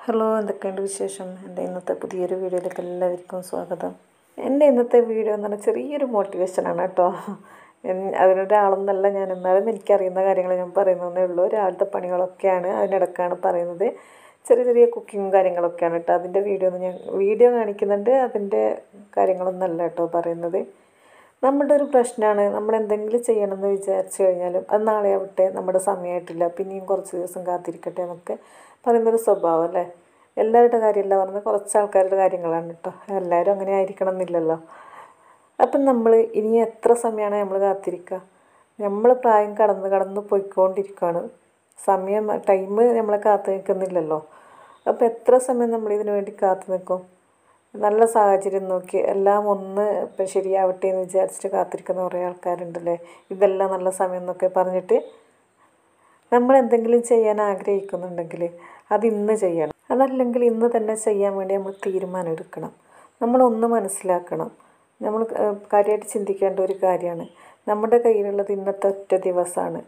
hello എന്തൊക്കെയുണ്ട് വിശേഷം എൻ്റെ ഇന്നത്തെ പുതിയൊരു വീഡിയോയിലേക്ക് എല്ലാവർക്കും സ്വാഗതം എൻ്റെ ഇന്നത്തെ വീഡിയോ എന്ന് പറഞ്ഞാൽ ചെറിയൊരു മോട്ടിവേഷനാണ് കേട്ടോ എൻ- അതിനൊരാളൊന്നല്ല ഞാൻ എന്നാലും എനിക്കറിയുന്ന കാര്യങ്ങൾ ഞാൻ പറയുന്നതേ ഉള്ളൂ രാവിലത്തെ പണികളൊക്കെയാണ് അതിനിടക്കാണ് പറയുന്നത് ചെറിയ ചെറിയ കുക്കിങ്ങും കാര്യങ്ങളൊക്കെയാണ് കേട്ടോ അതിൻ്റെ വീഡിയോ ഒന്നും ഞാൻ വീഡിയോ കാണിക്കുന്നുണ്ട് അതിൻ്റെ കാര്യങ്ങളൊന്നല്ല കേട്ടോ പറയുന്നത് നമ്മുടെ ഒരു പ്രശ്നമാണ് നമ്മൾ എന്തെങ്കിലും ചെയ്യണമെന്ന് വിചാരിച്ചു കഴിഞ്ഞാലും അത് നാളെ ആവട്ടെ നമ്മുടെ സമയമായിട്ടില്ല പിന്നെയും കുറച്ച് ദിവസം കാത്തിരിക്കട്ടെ എന്നൊക്കെ പറയുന്നൊരു സ്വഭാവം അല്ലേ എല്ലാവരുടെ കാര്യമല്ല പറഞ്ഞത് കുറച്ച് ആൾക്കാരുടെ കാര്യങ്ങളാണ് കേട്ടോ എല്ലാവരും അങ്ങനെ ആയിരിക്കണം എന്നില്ലല്ലോ അപ്പം നമ്മൾ ഇനി എത്ര സമയമാണ് നമ്മൾ കാത്തിരിക്കുക നമ്മൾ പ്രായം കടന്ന് കടന്ന് പോയിക്കൊണ്ടിരിക്കുകയാണ് സമയം ടൈം നമ്മളെ കാത്തു നിൽക്കുന്നില്ലല്ലോ അപ്പോൾ എത്ര സമയം നമ്മൾ ഇതിനു വേണ്ടി കാത്തു നിൽക്കും നല്ല സാഹചര്യം നോക്കി എല്ലാം ഒന്ന് ഇപ്പം ശരിയാവട്ടെ എന്ന് വിചാരിച്ചിട്ട് കാത്തിരിക്കുന്ന കുറേ ആൾക്കാരുണ്ടല്ലേ ഇതെല്ലാം നല്ല സമയം എന്നൊക്കെ പറഞ്ഞിട്ട് നമ്മൾ എന്തെങ്കിലും ചെയ്യാൻ ആഗ്രഹിക്കുന്നുണ്ടെങ്കിൽ അത് ഇന്ന് ചെയ്യണം അതല്ലെങ്കിൽ ഇന്ന് തന്നെ ചെയ്യാൻ വേണ്ടി നമ്മൾ തീരുമാനം എടുക്കണം നമ്മളൊന്ന് മനസ്സിലാക്കണം നമ്മൾ ഏഹ്, കാര്യമായിട്ട് ചിന്തിക്കേണ്ട ഒരു കാര്യമാണ് നമ്മുടെ കയ്യിലുള്ളത് ഇന്നത്തെ ഒറ്റ ദിവസമാണ്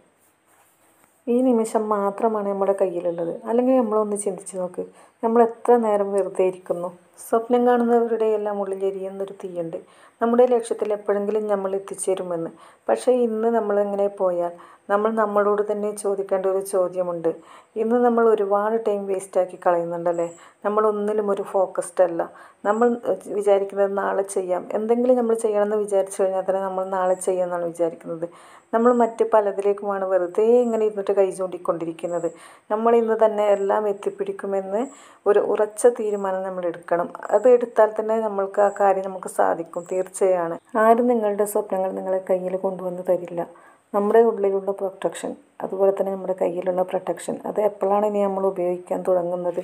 ഈ നിമിഷം മാത്രമാണ് നമ്മുടെ കയ്യിലുള്ളത് അല്ലെങ്കിൽ നമ്മളൊന്ന് ചിന്തിച്ച് നോക്ക് നമ്മൾ എത്ര നേരം വെറുതെ ഇരിക്കുന്നു സ്വപ്നം കാണുന്നവരുടെ എല്ലാം ഉള്ളിൽ എരിയുന്നൊരു തീയുണ്ട് നമ്മുടെ ലക്ഷ്യത്തിൽ എപ്പോഴെങ്കിലും നമ്മൾ എത്തിച്ചേരുമെന്ന് പക്ഷേ ഇന്ന് നമ്മളിങ്ങനെ പോയാൽ നമ്മൾ നമ്മളോട് തന്നെ ചോദിക്കേണ്ട ഒരു ചോദ്യമുണ്ട് ഇന്ന് നമ്മൾ ഒരുപാട് ടൈം വേസ്റ്റാക്കി കളയുന്നുണ്ടല്ലേ നമ്മൾ ഒന്നിലും ഒരു ഫോക്കസ്ഡ് അല്ല നമ്മൾ വിചാരിക്കുന്നത് നാളെ ചെയ്യാം എന്തെങ്കിലും നമ്മൾ ചെയ്യണമെന്ന് വിചാരിച്ചു കഴിഞ്ഞാൽ തന്നെ നമ്മൾ നാളെ ചെയ്യാമെന്നാണ് വിചാരിക്കുന്നത് നമ്മൾ മറ്റ് പലതിലേക്കുമാണ് വെറുതെ ഇങ്ങനെ ഇരുന്നിട്ട് കൈ ചൂണ്ടിക്കൊണ്ടിരിക്കുന്നത് നമ്മൾ ഇന്ന് തന്നെ എല്ലാം എത്തിപ്പിടിക്കുമെന്ന് ഒരു ഉറച്ച തീരുമാനം നമ്മൾ എടുക്കണം അത് എടുത്താൽ തന്നെ നമ്മൾക്ക് ആ കാര്യം നമുക്ക് സാധിക്കും തീർച്ചയാണ് ആരും നിങ്ങളുടെ സ്വപ്നങ്ങൾ നിങ്ങളെ കയ്യിൽ കൊണ്ടുവന്ന് തരില്ല നമ്മുടെ ഉള്ളിലുള്ള പ്രൊട്ടക്ഷൻ അതുപോലെ തന്നെ നമ്മുടെ കയ്യിലുള്ള പ്രൊട്ടക്ഷൻ അത് എപ്പോഴാണ് ഇനി നമ്മൾ ഉപയോഗിക്കാൻ തുടങ്ങുന്നത്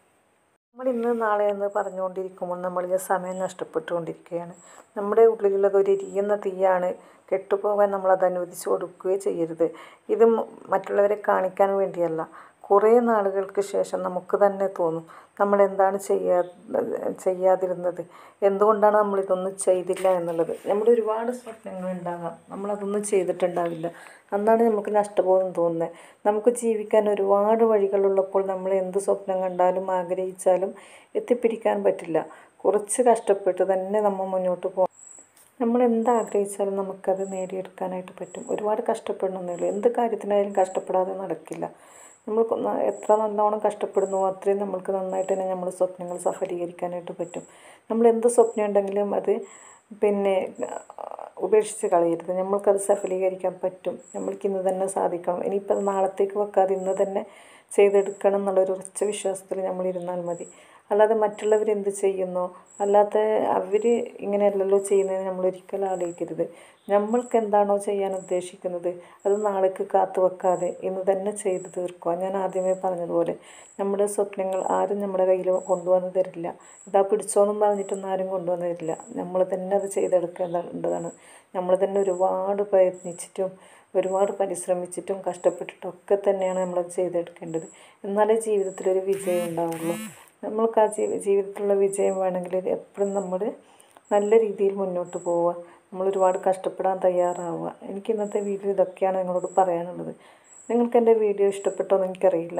നമ്മൾ ഇന്ന് നാളെ എന്ന് പറഞ്ഞുകൊണ്ടിരിക്കുമ്പോൾ നമ്മൾ ഈ സമയം നഷ്ടപ്പെട്ടുകൊണ്ടിരിക്കുകയാണ് നമ്മുടെ ഉള്ളിലുള്ളത് ഒരു എരിയുന്ന തീയാണ് കെട്ടുപോകാൻ നമ്മൾ അത് അനുവദിച്ചു കൊടുക്കുകയോ ചെയ്യരുത് ഇത് മ- മറ്റുള്ളവരെ കാണിക്കാൻ വേണ്ടിയല്ല കുറേ നാളുകൾക്ക് ശേഷം നമുക്ക് തന്നെ തോന്നും നമ്മൾ എന്താണ് ചെയ്യാ ചെയ്യാതിരുന്നത് എന്തുകൊണ്ടാണ് നമ്മൾ ഇതൊന്നും ചെയ്തില്ല എന്നുള്ളത് നമ്മുടെ ഒരുപാട് സ്വപ്നങ്ങൾ ഉണ്ടാകാം നമ്മളതൊന്നും ചെയ്തിട്ടുണ്ടാവില്ല അന്നാണ് നമുക്ക് നഷ്ടബോധം തോന്നുന്നത് നമുക്ക് ജീവിക്കാൻ ഒരുപാട് വഴികളുള്ളപ്പോൾ നമ്മൾ എന്ത് സ്വപ്നം കണ്ടാലും ആഗ്രഹിച്ചാലും എത്തിപ്പിടിക്കാൻ പറ്റില്ല കുറച്ച് കഷ്ടപ്പെട്ട് തന്നെ നമ്മൾ മുന്നോട്ട് പോകും നമ്മൾ എന്ത് ആഗ്രഹിച്ചാലും നമുക്കത് നേടിയെടുക്കാനായിട്ട് പറ്റും ഒരുപാട് കഷ്ടപ്പെടണമെന്നേ ഉള്ളൂ എന്ത് കാര്യത്തിനായാലും കഷ്ടപ്പെടാതെ നടക്കില്ല നമ്മൾ കൊ- ന- എത്ര നല്ലോണം കഷ്ടപ്പെടുന്നുവോ അത്രയും നമ്മൾക്ക് നന്നായിട്ട് തന്നെ നമ്മൾ സ്വപ്നങ്ങൾ സഫലീകരിക്കാനായിട്ട് പറ്റും നമ്മൾ എന്ത് സ്വപ്നം ഉണ്ടെങ്കിലും അത് പിന്നെ ഉപേക്ഷിച്ച് കളയരുത് നമ്മൾക്കത് സഫലീകരിക്കാൻ പറ്റും നമ്മൾക്ക് ഇന്ന് തന്നെ സാധിക്കണം ഇനിയിപ്പോൾ അത് നാളത്തേക്ക് വെക്കാതെ ഇന്ന് തന്നെ ചെയ്തെടുക്കണം എന്നുള്ളൊരു ഉറച്ച വിശ്വാസത്തിൽ നമ്മൾ ഇരുന്നാൽ മതി അല്ലാതെ മറ്റുള്ളവർ എന്ത് ചെയ്യുന്നോ അല്ലാതെ അവർ ഇങ്ങനെയല്ലല്ലോ ചെയ്യുന്നതെന്ന് നമ്മൾ ഒരിക്കലും ആലോചിക്കരുത് നമ്മൾക്ക് എന്താണോ ചെയ്യാൻ ഉദ്ദേശിക്കുന്നത് അത് നാളേക്ക് കാത്തു വെക്കാതെ ഇന്ന് തന്നെ ചെയ്തു തീർക്കുക ഞാൻ ആദ്യമേ പറഞ്ഞതുപോലെ നമ്മുടെ സ്വപ്നങ്ങൾ ആരും നമ്മുടെ കയ്യിൽ കൊണ്ടുവന്ന് തരില്ല ഇതാ പിടിച്ചോന്നും പറഞ്ഞിട്ടൊന്നും ആരും കൊണ്ടുവന്ന് തരില്ല നമ്മൾ തന്നെ അത് ചെയ്തെടുക്കേണ്ടതാണ് നമ്മൾ തന്നെ ഒരുപാട് പ്രയത്നിച്ചിട്ടും ഒരുപാട് പരിശ്രമിച്ചിട്ടും കഷ്ടപ്പെട്ടിട്ടും ഒക്കെ തന്നെയാണ് നമ്മളത് ചെയ്തെടുക്കേണ്ടത് എന്നാലേ ജീവിതത്തിലൊരു വിജയം ഉണ്ടാവുള്ളൂ നമ്മൾക്ക് ആ ജീ ജീവിതത്തിലുള്ള വിജയം വേണമെങ്കിൽ എപ്പോഴും നമ്മൾ നല്ല രീതിയിൽ മുന്നോട്ട് പോവുക നമ്മൾ ഒരുപാട് കഷ്ടപ്പെടാൻ തയ്യാറാവുക എനിക്ക് ഇന്നത്തെ വീഡിയോ ഇതൊക്കെയാണ് നിങ്ങളോട് പറയാനുള്ളത് നിങ്ങൾക്ക് എൻ്റെ വീഡിയോ ഇഷ്ടപ്പെട്ടോ എന്ന് എനിക്കറിയില്ല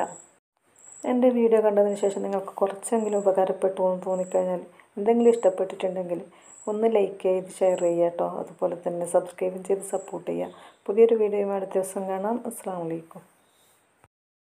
എൻ്റെ വീഡിയോ കണ്ടതിന് ശേഷം നിങ്ങൾക്ക് കുറച്ചെങ്കിലും ഉപകാരപ്പെട്ടു എന്ന് തോന്നിക്കഴിഞ്ഞാൽ എന്തെങ്കിലും ഇഷ്ടപ്പെട്ടിട്ടുണ്ടെങ്കിൽ ഒന്ന് ലൈക്ക് ചെയ്ത് ഷെയർ ചെയ്യുക കേട്ടോ അതുപോലെ തന്നെ സബ്സ്ക്രൈബും ചെയ്ത് സപ്പോർട്ട് ചെയ്യുക പുതിയൊരു വീഡിയോയുമായി അടുത്ത ദിവസം കാണാം അസ്സാം വലൈക്കും